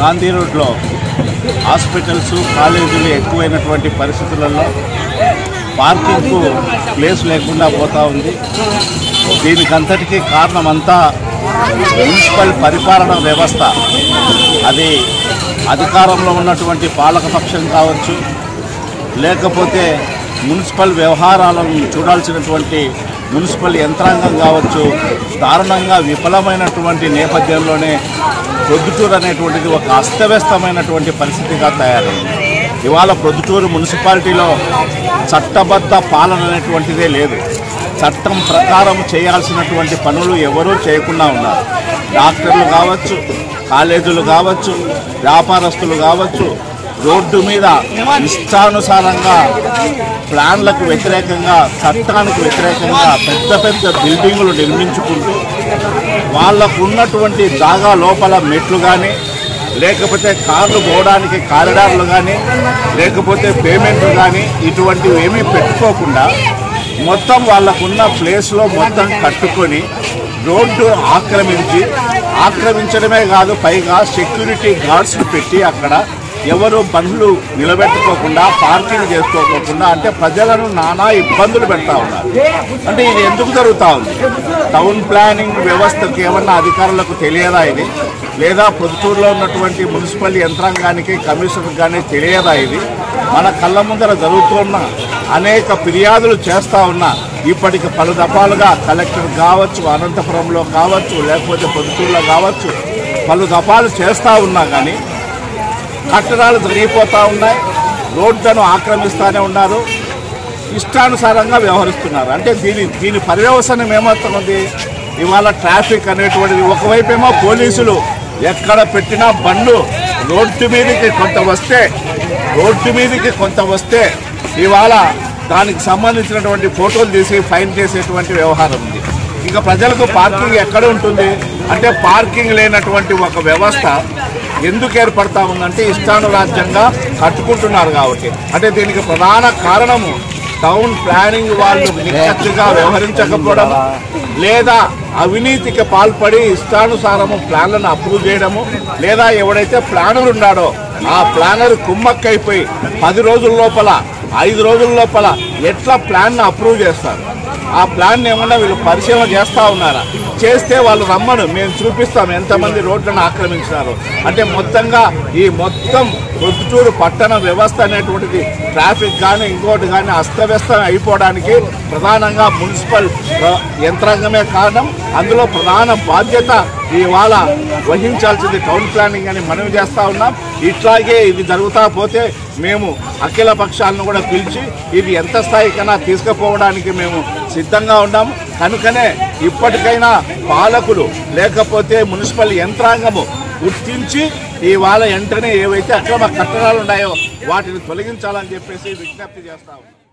గాంధీ రోడ్లో హాస్పిటల్స్ కాలేజీలు ఎక్కువైనటువంటి పరిస్థితులలో పార్కింగ్కు ప్లేస్ లేకుండా పోతా ఉంది దీనికంతటికీ కారణమంతా మున్సిపల్ పరిపాలన వ్యవస్థ అది అధికారంలో ఉన్నటువంటి పాలకపక్షం కావచ్చు లేకపోతే మున్సిపల్ వ్యవహారాలను చూడాల్సినటువంటి మున్సిపల్ యంత్రాంగం కావచ్చు దారుణంగా విఫలమైనటువంటి నేపథ్యంలోనే ప్రొద్దుటూరు అనేటువంటిది ఒక అస్తవ్యస్తమైనటువంటి పరిస్థితిగా తయారైంది ఇవాళ ప్రొద్దుటూరు మున్సిపాలిటీలో చట్టబద్ధ పాలన అనేటువంటిదే లేదు చట్టం ప్రకారం చేయాల్సినటువంటి పనులు ఎవరూ చేయకుండా ఉన్నారు డాక్టర్లు కావచ్చు కాలేజీలు కావచ్చు వ్యాపారస్తులు కావచ్చు రోడ్డు మీద ఇష్టానుసారంగా ప్లాన్లకు వ్యతిరేకంగా చట్టానికి వ్యతిరేకంగా పెద్ద పెద్ద బిల్డింగులు నిర్మించుకుంటూ వాళ్ళకు ఉన్నటువంటి జాగా లోపల మెట్లు కానీ లేకపోతే కార్లు పోవడానికి కారిడార్లు కానీ లేకపోతే పేమెంట్లు కానీ ఇటువంటివి ఏమీ పెట్టుకోకుండా మొత్తం వాళ్ళకున్న ప్లేస్లో మొత్తం కట్టుకొని రోడ్డు ఆక్రమించి ఆక్రమించడమే కాదు పైగా సెక్యూరిటీ గార్డ్స్ను పెట్టి అక్కడ ఎవరు బండ్లు నిలబెట్టుకోకుండా పార్కింగ్ చేసుకోకుండా అంటే ప్రజలను నానా ఇబ్బందులు పెడతా ఉన్నారు అంటే ఇది ఎందుకు జరుగుతూ ఉంది టౌన్ ప్లానింగ్ వ్యవస్థకు ఏమన్నా అధికారులకు తెలియదా ఇది లేదా పొద్దుటూరులో ఉన్నటువంటి మున్సిపల్ యంత్రాంగానికి కమిషనర్ కానీ తెలియదా ఇది మన కళ్ళ ముందర జరుగుతున్న అనేక ఫిర్యాదులు చేస్తూ ఉన్నా ఇప్పటికి పలు దఫాలుగా కలెక్టర్ కావచ్చు అనంతపురంలో కావచ్చు లేకపోతే పొద్దుటూరులో కావచ్చు పలు దఫాలు చేస్తూ ఉన్నా కానీ కట్టడాలు జరిగిపోతూ ఉన్నాయి రోడ్లను ఆక్రమిస్తూనే ఉన్నారు ఇష్టానుసారంగా వ్యవహరిస్తున్నారు అంటే దీని దీని పర్యవసనం ఏమవుతున్నది ఇవాళ ట్రాఫిక్ అనేటువంటిది ఒకవైపేమో పోలీసులు ఎక్కడ పెట్టినా బండ్లు రోడ్డు మీదకి కొంత వస్తే రోడ్డు మీదకి కొంత వస్తే ఇవాళ దానికి సంబంధించినటువంటి ఫోటోలు తీసి ఫైన్ చేసేటువంటి వ్యవహారం ఉంది ఇంకా ప్రజలకు పార్కింగ్ ఎక్కడ ఉంటుంది అంటే పార్కింగ్ లేనటువంటి ఒక వ్యవస్థ ఎందుకు ఏర్పడతా ఉందంటే ఇష్టానురాజ్యంగా కట్టుకుంటున్నారు కాబట్టి అంటే దీనికి ప్రధాన కారణము టౌన్ ప్లానింగ్ వాళ్ళు నిక్కచ్చిగా వ్యవహరించకపోవడం లేదా అవినీతికి పాల్పడి ఇష్టానుసారము ప్లాన్లను అప్రూవ్ చేయడము లేదా ఎవడైతే ప్లానర్ ఉన్నాడో ఆ ప్లానర్ కుమ్మక్కైపోయి పది రోజుల లోపల ఐదు రోజుల లోపల ఎట్లా ప్లాన్ అప్రూవ్ చేస్తారు ఆ ప్లాన్ ఏమన్నా వీళ్ళు పరిశీలన చేస్తా ఉన్నారా చేస్తే వాళ్ళు రమ్మను మేము చూపిస్తాం ఎంతమంది రోడ్లను ఆక్రమించినారు అంటే మొత్తంగా ఈ మొత్తం ప్రొద్దుటూరు పట్టణ వ్యవస్థ అనేటువంటిది ట్రాఫిక్ కానీ ఇంకోటి కానీ అస్తవ్యస్తం అయిపోవడానికి ప్రధానంగా మున్సిపల్ ప్ర- యంత్రాంగమే కారణం అందులో ప్రధాన బాధ్యత ఇవాళ వహించాల్సింది టౌన్ ప్లానింగ్ అని మనవి చేస్తా ఉన్నాం ఇట్లాగే ఇది జరుగుతా పోతే మేము అఖిల పక్షాలను కూడా పిలిచి ఇది ఎంత స్థాయికైనా తీసుకుపోవడానికి మేము సిద్ధంగా ఉన్నాము కనుకనే ఇప్పటికైనా పాలకులు లేకపోతే మున్సిపల్ యంత్రాంగము గుర్తించి ఇవాళ వెంటనే ఏవైతే అక్రమ కట్టడాలు ఉన్నాయో వాటిని తొలగించాలని చెప్పేసి విజ్ఞప్తి చేస్తా ఉన్నాం